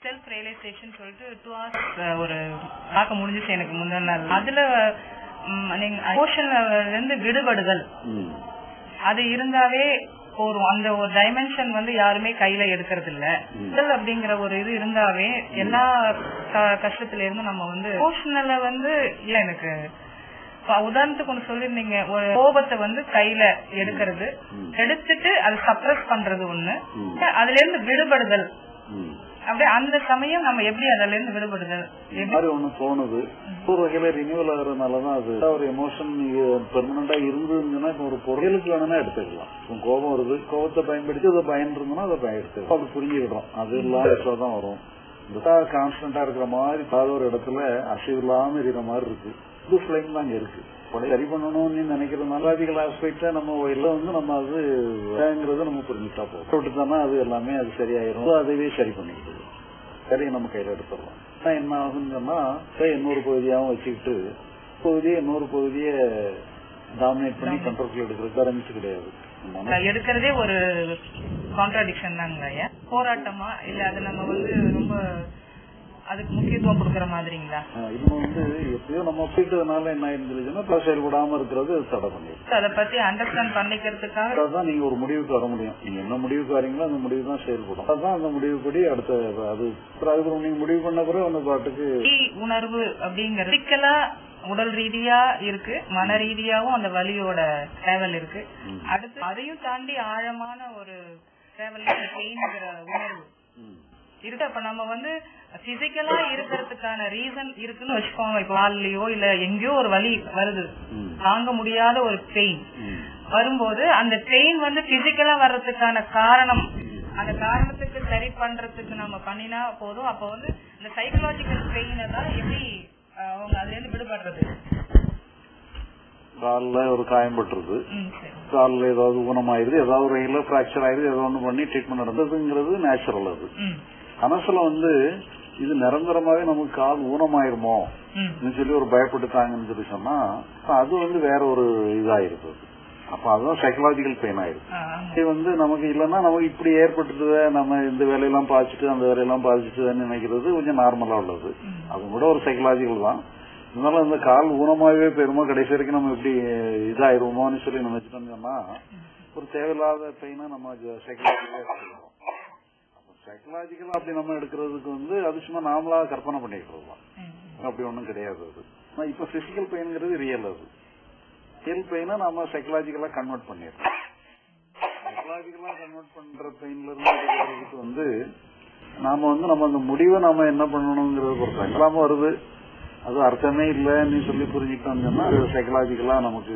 Self realization சொல்லிட்டு two hours ஒரு பார்க்க முடிஞ்சிச்சு எனக்கு முந்தின நாள் அதுல ம், நீங்க எமோஷன்ல இருந்து விடுபடுதல் ம். அது இருந்தாவே போதும் அந்த ஒரு டைமென்ஷன் வந்து யாருமே கையில எடுக்கிறது இல்ல ம். உடல் அப்படிங்கிற ஒரு இது இருந்தாவே எல்லா க- கஷ்டத்துல இருந்து நம்ம வந்து எமோஷனல வந்து இல்ல எனக்கு இப்ப உதாரணத்துக்கு ஒண்ணு சொல்லிருந்தீங்க ஒரு கோபத்தை வந்து கையில எடுக்கிறது ம். எடுத்துட்டு அதை சப்ரஸ் பண்றது ஒண்ணு ம். அதுல இருந்து விடுபடுதல் ம். அப்படியே அந்த சமயம் நம்ம எப்படி அதுல இருந்து விடுபடுதல் இந்த எப்படி மாதிரி ஒண்ணு தோணுது ஒரு வகையில ரினியூவல் ஆகுறதுனாலதான் அது ஒரு எமோஷன் பெர்மனண்டா இருந்ததுன்னா இப்ப ஒரு பொருளுக்கு வேணும்னா எடுத்துக்கலாம் இப்ப கோபம் வருது கோபத்தை பயன்படுத்தி அதை பயன் இருந்ததுன்னா அதை பயன் எடுத்துக்கலாம் அப்படி புரிஞ்சுக்கிட்டோம் அது இல்லாம தான் வரும் இந்த கான்ஸ்டன்டா இருக்கிற மாதிரி ஏதாவது ஒரு இடத்துல அசைவு இல்லாம இருக்கிற மாதிரி இருக்கு இது ஃபிளைம் தான் அங்க இருக்கு உடனே சரி பண்ணணும்னு நினைக்கிற மலாதிகள் ஆஸ்பெக்ட நம்ம எல்லாம் வந்து நம்ம அது வேங்கிறத நம்ம புரிஞ்சுட்டா போதும் விட்டுட்டோம்னா அது எல்லாமே அது சரியாயிரும் அதுவே சரி பண்ணிக்கிது சரியை நம்ம கையில எடுத்துடலாம் ஆனா என்ன ஆகுன்னு சொன்னா இப்ப இன்னொரு பகுதியாவும் வச்சுக்கிட்டு பகுதியை இன்னொரு பகுதியை டாமினேட் பண்ணி கண்ட்ரோல் எடுக்கிறதுக்கு ஆரம்பிச்சு கிடையாது நம்ம எடுக்கிறதே ஒரு கான்ட்ராடிக்ஷன் தாங்க ஐயா போராட்டமா இல்ல அது நம்ம வந்து ரொம்ப அதுக்கு முக்கியத்துவம் கொடுக்கற மாதிரிங்களா ஆஹ் இது வந்து எப்படியோ நம்ம போயிட்டதுனால என்ன ஆயிருந்துச்சுன்னா இப்ப செயல்படாம இருக்கிறது அது தடை பண்ணிடும் அத பத்தி அண்டர்ஸ்டாண்ட் பண்ணிக்கிறதுக்காக அதான் நீங்க ஒரு முடிவுக்கு வர முடியும் நீங்க என்ன முடிவுக்கு வரீங்களோ அந்த முடிவு தான் செயல்படும் அதான் அந்த முடிவுப்படி அடுத்த அது அப்புறம் அதுக்கப்புறம் நீங்க முடிவு பண்ண பிறகு அந்த பாட்டுக்கு வலி உணர்வு அப்படிங்கறது பிசிக்கலா உடல் ரீதியா இருக்கு மன ரீதியாவும் அந்த வலியோட தேவல் இருக்கு ம். அடுத்து அதையும் தாண்டி ஆழமான ஒரு தேவல் பெயின்ங்கிற உணர்வு ம், இருக்கு அப்ப நம்ம வந்து பிசிக்கலா இருக்கிறதுக்கான ரீசன் இருக்குன்னு வச்சுக்கோங்க இப்ப கால்லயோ இல்ல எங்கேயோ ஒரு வலி வருது ம், தாங்க முடியாத ஒரு பெயின் ம், வரும்போது அந்த பெயின் வந்து பிசிக்கலா வர்றதுக்கான காரணம் அந்த காரணத்துக்கு சரி பண்றதுக்கு நம்ம பண்ணினா போதும் அப்ப வந்து இந்த சைக்கலாஜிக்கல் பெயினை தான் எப்படி அஹ், அவங்க அதுல இருந்து விடுபடுறது கால்ல ஒரு காயம் பட்டுருது ம், சரி. காலில் ஏதாவது ஊனமாயிருது ஏதாவது ஒரு வகையில பிராக்சர் ஆயிருது ஏதோ ஒண்ணு பண்ணி ட்ரீட்மெண்ட் நடந்ததுங்கிறது நேச்சுரல் அது ம், மனசுல வந்து இது நிரந்தரமாவே நமக்கு கால் ஊனமாயிருமோ ம், ன்னு சொல்லி ஒரு பயப்பட்டுட்டாங்கன்னு சொல்லி சொன்னா அப்ப அது வந்து வேற ஒரு இதாயிருது அப்ப அதுதான் சைக்கலாஜிக்கல் பெயின் ஆயிருது ஆ, ஆமா. இது வந்து நமக்கு இல்லைன்னா நமக்கு இப்படி ஏற்பட்டுது நம்ம இந்த வேலையெல்லாம் பாதிச்சுட்டு அந்த வேலையெல்லாம் பாதிச்சுட்டுன்னு நினைக்கிறது கொஞ்சம் நார்மலா உள்ளது ம். அது கூட ஒரு சைக்கலாஜிக்கல் தான் இருந்தாலும் இந்த கால் ஊனமாவே போயிருமோ கடைசி வரைக்கும் நம்ம இப்படி இதாயிருவோமோன்னு சொல்லி நினைச்சிட்டோம்னு சொன்னா ஒரு தேவையில்லாத பெயினை நம்ம சைக்கலாஜிக்கலா எடுத்துக்கிறோம் சைக்கலாஜிக்கலா அப்படி நம்ம எடுக்கிறதுக்கு வந்து அது சும்மா நாமளா கற்பனை பண்ணிக்கிறது தான் ம், அப்படி ஒண்ணும் கிடையாது அது ஆனா இப்ப பிசிக்கல் பெயின்ங்கிறது ரியல் அது ரியல் பெயினை நாம சைக்கலாஜிக்கலா கன்வெர்ட் பண்ணிடுறோம் சைக்கலாஜிக்கலா கன்வெர்ட் பண்ற பெயின்ல இருந்து எடுக்கிறதுக்கு வந்து நாம வந்து நம்ம அந்த முடிவை நாம என்ன பண்ணணுங்கிறத பொறுத்து எல்லாம் வருது அது அர்த்தமே இல்லைன்னு சொல்லி புரிஞ்சுக்கிட்டோம்னு சொன்னா அது சைக்கலாஜிக்கலா நமக்கு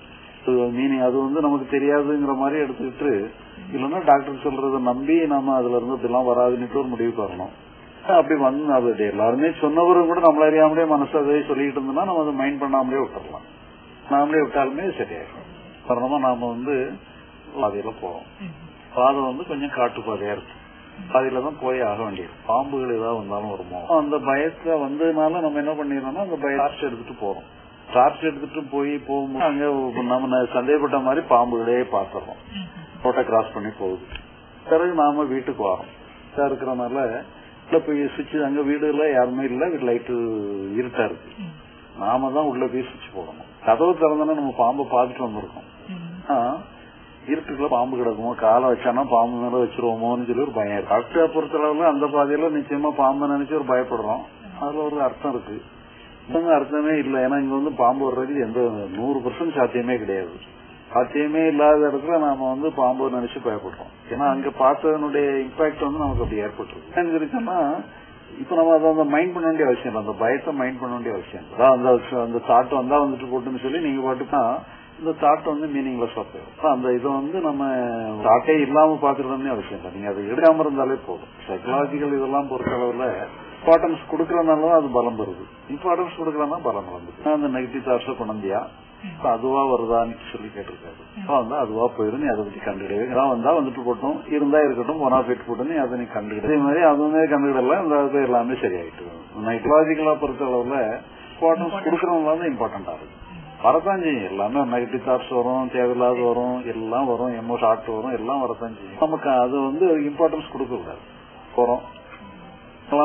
மீனிங் அது வந்து நமக்கு தெரியாதுங்கிற மாதிரி எடுத்துக்கிட்டு இல்லைன்னா டாக்டர் சொல்றத நம்பி நாம அதுல இருந்து இப்படிலாம் வராதுன்னுட்டு ஒரு முடிவுக்கு வரணும் அப்படி வந்து அது எல்லாருமே சொன்னவரும் கூட நம்மள அறியாமலே மனசு அதே சொல்லிட்டு இருந்தோம்னா நம்ம அதை மைண்ட் பண்ணாமலே விட்டுறலாம் நாமளே விட்டாலுமே சரியாயிடும் காரணமா நாம வந்து பாதையில போறோம் ம். பாதை வந்து கொஞ்சம் காட்டு பாதையா இருக்கு பாதையில தான் போய் ஆக வேண்டியது பாம்புகள் ஏதாவது வந்தாலும் வருமோ அந்த பயத்துல வந்ததுனால நம்ம என்ன பண்ணிடுறோம்னா அந்த பய டார்ச் எடுத்துட்டு போறோம் டார்ச் எடுத்துட்டு போய் போகும்போது அங்க நம்ம சந்தேகப்பட்ட மாதிரி பாம்புகளே பாத்துறோம் ம், ரோட்டை கிராஸ் பண்ணி போகுது பிறகு நாம வீட்டுக்கு வரோம் இதா இருக்கிறனால உள்ள போய் சுவிட்ச் அங்க வீடுல யாருமே இல்ல வீட்டு லைட்டு இருட்டா இருக்கு ம், நாம தான் உள்ள போய் சுவிட்ச் போடணும் கதவு திறந்தோன்னா நம்ம பாம்பை பார்த்துட்டு வந்திருக்கோம் ம். ஆனா, இருட்டுக்குள்ள பாம்பு கிடக்குமோ காலை வச்சானா பாம்பு மேல வச்சிருவோமோன்னு சொல்லி ஒரு பயம் இருக்கு டாக்டரை பொறுத்தளவுல அந்த பாதையில நிச்சயமா பாம்பை நினைச்சு ஒரு பயப்படுறோம் அதுல ஒரு அர்த்தம் இருக்கு இங்க அர்த்தமே இல்லை ஏன்னா இங்க வந்து பாம்பு வர்றதுக்கு எந்த நூறு பர்சன்ட் சாத்தியமே கிடையாது சாத்தியமே இல்லாத இடத்துல நாம வந்து பாம்பு நினைச்சு பயப்படுறோம் ஏன்னா அங்க பார்த்ததனுடைய இம்பாக்ட் வந்து நமக்கு அப்படி ஏற்பட்டுருக்கு ஏன்னு சொல்லி சொன்னா இப்ப நம்ம அதை அந்த மைண்ட் பண்ண வேண்டிய அவசியம் இல்லை அந்த பயத்தை மைண்ட் பண்ண வேண்டிய அவசியம் இல்லை அதான் அந்த அந்த தாட் வந்தா வந்துட்டு போட்டுன்னு சொல்லி நீங்க பாட்டுனா இந்த தாட் வந்து மீனிங்லெஸ் போயிடும் அந்த இதை வந்து நம்ம தாட்டே இல்லாம பாத்துக்கணும்னு அவசியம் இல்லை நீங்க அதை எடுக்காம இருந்தாலே போதும் சைக்கலாஜிக்கல் இதெல்லாம் பொறுத்தளவுல இம்பார்ட்டன்ஸ் கொடுக்கறதுனால அது பலம் வருது இம்பார்ட்டன்ஸ் கொடுக்கலன்னா பலம் வந்து அந்த நெகட்டிவ் தாட்ஸ கொண்டியா அதுவா வருதான்னு சொல்லி கேட்டிருக்காரு அப்ப வந்தா அதுவா போயிடும் நீ அதை பத்தி கண்டுக்கிடவே இதெல்லாம் வந்தா வந்துட்டு போட்டோம் இருந்தா இருக்கட்டும் போனா போயிட்டு போட்டு நீ அதை நீ கண்டுக்கிட அதே மாதிரி அதுவுமே கண்டுக்கிடல இந்த அது எல்லாமே சரியாயிட்டு நைக்கலாஜிக்கலா பொறுத்தளவுல இம்பார்ட்டன்ஸ் கொடுக்கறவங்க தான் இம்பார்ட்டன்டா இருக்கு வரத்தான் செய்யும் எல்லாமே நெகட்டிவ் தாட்ஸ் வரும் தேவையில்லாத வரும் எல்லாம் வரும் எமோ ஷார்ட் வரும் எல்லாம் வரத்தான் செய்யும் நமக்கு அது வந்து இம்பார்ட்டன்ஸ் கொடுக்க கூடாது போறோம்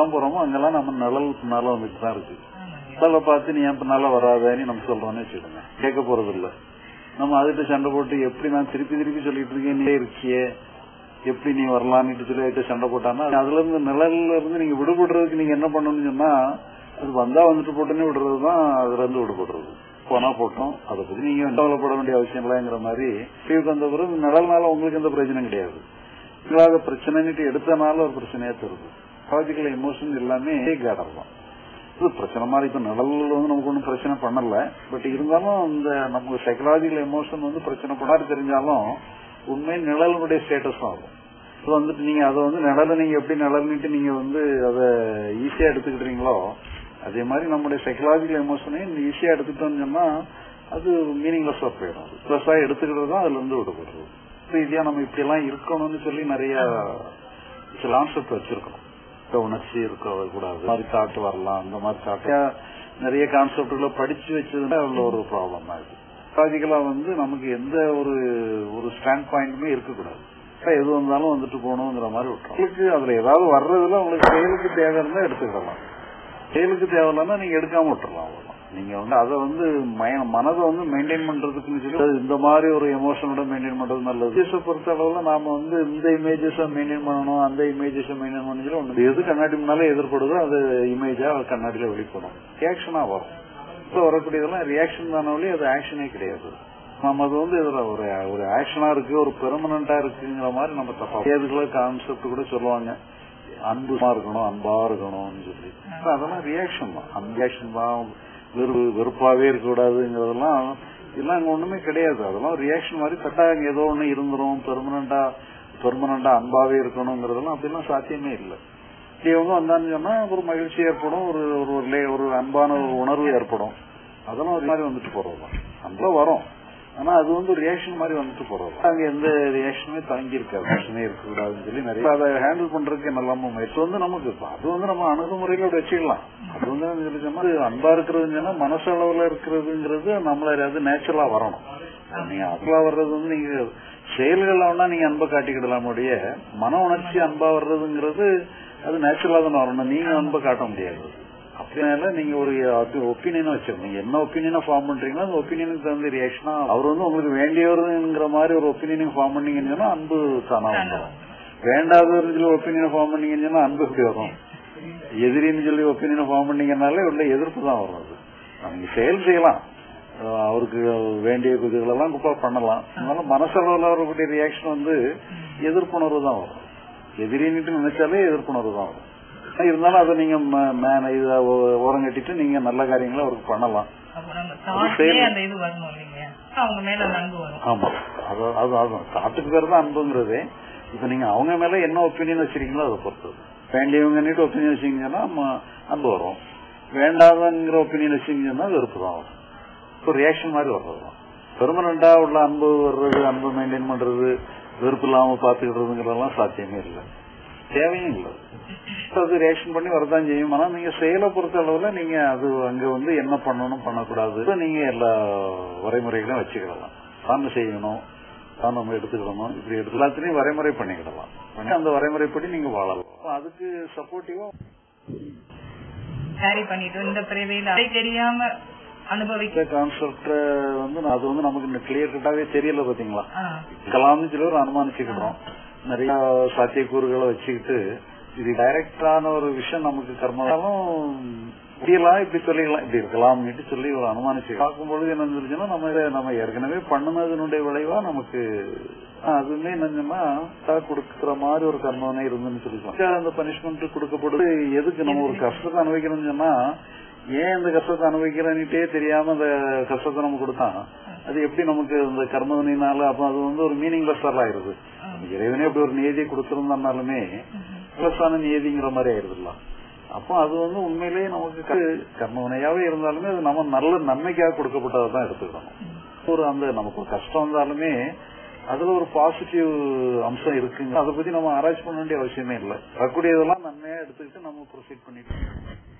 எங்கெல்லாம் போறோமோ அங்கெல்லாம் நம்ம நிழல் பின்னால வந்துட்டு தான் இருக்கு ஆமாங்க நிழலை பார்த்து நீ என் பின்னால வராதேன்னு நம்ம சொல்றோம்னு வச்சுக்கோங்க கேட்க போறது இல்ல நம்ம அதுகிட்ட சண்டை போட்டு எப்படி நான் திருப்பி திருப்பி சொல்லிட்டு இருக்கேன் நீ இருக்கியே எப்படி நீ வரலான்னு சொல்லி அதுகிட்ட சண்டை போட்டான்னா அதுல இருந்து நிழல்ல இருந்து நீங்க விடுபடுறதுக்கு நீங்க என்ன பண்ணணும்னு சொன்னா அது வந்தா வந்துட்டு போட்டோன்னே விடுறதுதான் அதுல இருந்து விடுபடுறது போனா போட்டோம் அதை பத்தி நீங்க கவலைப்பட வேண்டிய அவசியம் இல்லைங்கிற மாதிரி தீவுக்கு வந்த பிறகு நிழல்னால உங்களுக்கு எந்த பிரச்சனையும் கிடையாது உங்களாக பிரச்சனைன்னுட்டு எடுத்தனால ஒரு பிரச்சனையா தருது லாஜிக்கல் எமோஷன் எல்லாமே கேடர் தான் இது பிரச்சனை மாதிரி இப்ப நிழல்ல வந்து நமக்கு ஒன்றும் பிரச்சனை பண்ணல பட் இருந்தாலும் இந்த நமக்கு சைக்கலாஜிக்கல் எமோஷன் வந்து பிரச்சனை பண்ணாரு தெரிஞ்சாலும் உண்மை நிழலுடைய ஸ்டேட்டஸ் தான் ஆகும் இது வந்துட்டு நீங்க அதை வந்து நிழலை நீங்க எப்படி நிழல்னுட்டு நீங்க வந்து அதை ஈஸியா எடுத்துக்கிட்டீங்களோ அதே மாதிரி நம்முடைய சைக்கலாஜிக்கல் எமோஷனையும் ஈஸியா எடுத்துட்டோம்னு சொன்னா அது மீனிங்லெஸ்ஸா போயிடும் ப்ளஸ்ஸா எடுத்துக்கிறது தான் அதுல இருந்து விடுபடுறது ரீதியா நம்ம இப்படி எல்லாம் இருக்கணும்னு சொல்லி நிறைய சில கான்செப்ட் வச்சிருக்கோம் இப்ப உணர்ச்சி இருக்க கூடாது இந்த மாதிரி தாட் வரலாம் அந்த மாதிரி தாட் நிறைய கான்செப்ட்களை படிச்சு வச்சதுன்னா அதுல ஒரு ப்ராப்ளம் தான் இருக்கு லாஜிக்கலா வந்து நமக்கு எந்த ஒரு ஒரு ஸ்டாண்ட் பாயிண்ட்டுமே இருக்கக்கூடாது இப்ப எது வந்தாலும் வந்துட்டு போகணுங்கிற மாதிரி விட்டுரும் உங்களுக்கு அதுல ஏதாவது வர்றதுல உங்களுக்கு செயலுக்கு தேவை இருந்தா எடுத்துக்கிடலாம் செயலுக்கு தேவையில்லைன்னா நீங்க எடுக்காம விட்டுறலாம் அவ்வளவுதான் நீங்க வந்து அதை வந்து மய- மனதை வந்து மெயின்டைன் பண்றதுக்குன்னு சொல்லி அது இந்த மாதிரி ஒரு எமோஷனோட மெயின்டைன் பண்றது நல்லது இமேஜஸை பொறுத்த அளவுல நாம வந்து இந்த இமேஜஸ மெயின்டைன் பண்ணணும் அந்த இமேஜஸ மெயின்டைன் பண்ணி சொல்லி ஒண்ணு எது கண்ணாடி முன்னால எதிர்படுதோ அது இமேஜா கண்ணாடியில வெளிப்படும் ரியாக்ஷனா வரும் இப்ப வரக்கூடியதெல்லாம் ரியாக்ஷன் தானே ஒழிய அது ஆக்ஷனே கிடையாது நம்ம அது வந்து இதுல ஒரு ஒரு ஆக்ஷனா இருக்கு ஒரு பெர்மனண்டா இருக்குங்கிற மாதிரி நம்ம தப்பா ஏதுக்குள்ள கான்செப்ட் கூட சொல்லுவாங்க அன்புமா இருக்கணும் அன்பா இருக்கணும்னு சொல்லி அப்ப அதெல்லாம் ரியாக்ஷன் தான் அன்ரியாக்ஷன் தான் வெறு வெறுப்பாவே இருக்க கூடாதுங்கிறதெல்லாம் இதெல்லாம் அங்க ஒண்ணுமே கிடையாது அதெல்லாம் ரியாக்ஷன் மாதிரி கட்டா அங்க ஏதோ ஒண்ணு இருந்துரும் பெர்மனண்டா பெர்மனண்டா அன்பாவே இருக்கணுங்கிறதெல்லாம் அப்படிலாம் சாத்தியமே இல்லை இவங்க வந்தான்னு சொன்னா ஒரு மகிழ்ச்சி ஏற்படும் ஒரு ஒரு ஒரு லே- ஒரு அன்பான ஒரு உணர்வு ஏற்படும் அதெல்லாம் ஒரு மாதிரி வந்துட்டு போறதுதான் அன்பா வரும் ஆனா அது வந்து ரியாக்ஷன் மாதிரி வந்துட்டு போறது அங்க எந்த ரியாக்ஷனுமே தங்கி இருக்காது பிரச்சனையே இருக்கக்கூடாதுன்னு சொல்லி நிறைய அதை ஹேண்டில் பண்றதுக்கு என்னெல்லாம முயற்சி வந்து நமக்கு அது வந்து நம்ம அணுகுமுறையில அப்படி வச்சுக்கலாம் அது வந்து என்ன சொல்லி சொன்னா, அது அன்பா இருக்கிறதுன்னு சொன்னா மனசளவுல இருக்கிறதுங்கிறது நம்மள அது நேச்சுரலா வரணும் நீங்க அன்பா வர்றது வந்து நீங்க செயல்கள் வேணா நீங்க அன்பை காட்டிக்கிடலாம் முடிய மன உணர்ச்சி அன்பா வர்றதுங்கிறது அது நேச்சுரலா தானே வரணும் நீங்க அன்பை காட்ட முடியாது அப்படினால நீங்க ஒரு ஒப்பீனியன் வச்சிருந்தீங்க என்ன ஒப்பீனியனை ஃபார்ம் பண்றீங்களோ அந்த ஒப்பீனியனுக்கு தகுந்த ரியாக்ஷனா அவர் வந்து உங்களுக்கு வேண்டியவருங்கிற மாதிரி ஒரு ஒப்பீனியன் ஃபார்ம் பண்ணீங்கன்னு சொன்னா அன்பு தானா வந்துடும் வேண்டாதவர்னு சொல்லி ஒப்பீனியன் ஃபார்ம் பண்ணீங்கன்னு சொன்னா அன்பு எப்படி வரும் எதிரின்னு சொல்லி ஒப்பீனியன் ஃபார்ம் பண்ணீங்கனாலே உள்ள எதிர்ப்பு தான் வரும் அது நீங்க செயல் செய்யலாம் அஹ் அவருக்கு வேண்டிய இதுகளெல்லாம் குப்பா பண்ணலாம் அதனால மனசளவுல வரக்கூடிய ரியாக்ஷன் வந்து எதிர்ப்புணர்வு தான் வரும் எதிரின்னுட்டு நினைச்சாலே எதிர்ப்புணர்வு தான் வரும் ஆனா இருந்தாலும் அதை நீங்க ம- மேன இத ஓ- ஓரம் கட்டிட்டு நீங்க நல்ல காரியங்களை அவருக்கு பண்ணலாம் அப்ப நம்ம தாட்லயே அந்த இது வரணும் இல்லைங்க அவங்க மேல அந்த அன்பு வரும் ஆமா அது அது அது காட்டுக்கு பேர் தான் அன்புங்கிறது இப்ப நீங்க அவங்க மேல என்ன ஒப்பீனியன் வச்சிருக்கீங்களோ அதை பொறுத்தது வேண்டியவங்க ஒப்பீனியன் வச்சீங்கன்னா ம- அன்பு வரும் வேண்டாதங்கிற ஒப்பீனியன் வச்சீங்கன்னா வெறுப்பு தான் வரும் இப்போ ரியாக்ஷன் மாதிரி வர்றதுதான் பெர்மனண்டா உள்ள அன்பு வர்றது அன்பு மெயின்டைன் பண்றது வெறுப்பு இல்லாம பாத்துக்கிட்டதுங்கிறதெல்லாம் சாத்தியமே இல்லை தேவையும் இல்லை அது ரியாக்ஷன் பண்ணி வரதான் செய்யும் ஆனா நீங்க செயலை பொறுத்த அளவுல நீங்க அது அங்க வந்து என்ன பண்ணணும் பண்ணக்கூடாது இப்ப நீங்க எல்லா வரைமுறைகளையும் வச்சுக்கிடலாம் தான் செய்யணும் தான் நம்ம எடுத்துக்கிடணும் இப்படி எடுத்து எல்லாத்திலையும் வரைமுறை பண்ணிக்கிடலாம் பண்ணி அந்த வரைமுறைப்படி நீங்க வாழலாம் அப்ப அதுக்கு சப்போர்ட்டிவா கேரி பண்ணிட்டு இந்த பிறவியில அதை தெரியாம அனுபவிக்க கான்செப்ட் வந்து நான் அது வந்து நமக்கு கிளியர் கட்டாவே தெரியல பாத்தீங்களா ஆ, இருக்கலாம்னு சொல்லி ஒரு அனுமானிச்சுக்கிட்டோம் நிறைய சாத்தியக்கூறுகளை வச்சுக்கிட்டு இது டைரக்டான ஒரு விஷயம் நமக்கு கர்மாலும் இப்படியெல்லாம் இப்படி சொல்லிக்கலாம் இப்படி இருக்கலாம்னு சொல்லி ஒரு அனுமானிச்சு பார்க்கும்பொழுது என்ன இருந்துச்சுன்னா நம்ம இதை நம்ம ஏற்கனவே பண்ணனதனுடைய விளைவா நமக்கு ஆ, அதுவுமே என்னன்னா கொடுக்கிற மாதிரி ஒரு கர்மவனே இருந்துன்னு சொல்லிக்கலாம் அந்த பனிஷ்மெண்ட் கொடுக்கப்படுது எதுக்கு நம்ம ஒரு கஷ்டத்தை அனுபவிக்கணும்னு சொன்னா ஏன் இந்த கஷ்டத்தை அனுபவிக்கிறேன்னுட்டே தெரியாம அந்த கஷ்டத்தை நம்ம கொடுத்தான் அது எப்படி நமக்கு இந்த கர்மவினால அப்ப அது வந்து ஒரு மீனிங்லெஸ் ஆயிருது இறைவனே அப்படி ஒரு நியதியை கொடுத்திருந்தாலுமே பிளஸான நியதிங்கிற மாதிரி ஆயிருதுல்ல அப்போ அது வந்து உண்மையிலேயே நமக்கு க- கர்மவினையாவே இருந்தாலுமே அது நம்ம நல்ல நன்மைக்காக கொடுக்கப்பட்டதான் எடுத்துக்கணும் ஒரு அந்த நமக்கு ஒரு கஷ்டம் வந்தாலுமே அதுல ஒரு பாசிட்டிவ் அம்சம் இருக்குங்க அதை பத்தி நம்ம ஆராய்ச்சி பண்ண வேண்டிய அவசியமே இல்லை வரக்கூடியதெல்லாம் நன்மையா எடுத்துக்கிட்டு நம்ம ப்ரொசீட் பண்ணிட்டு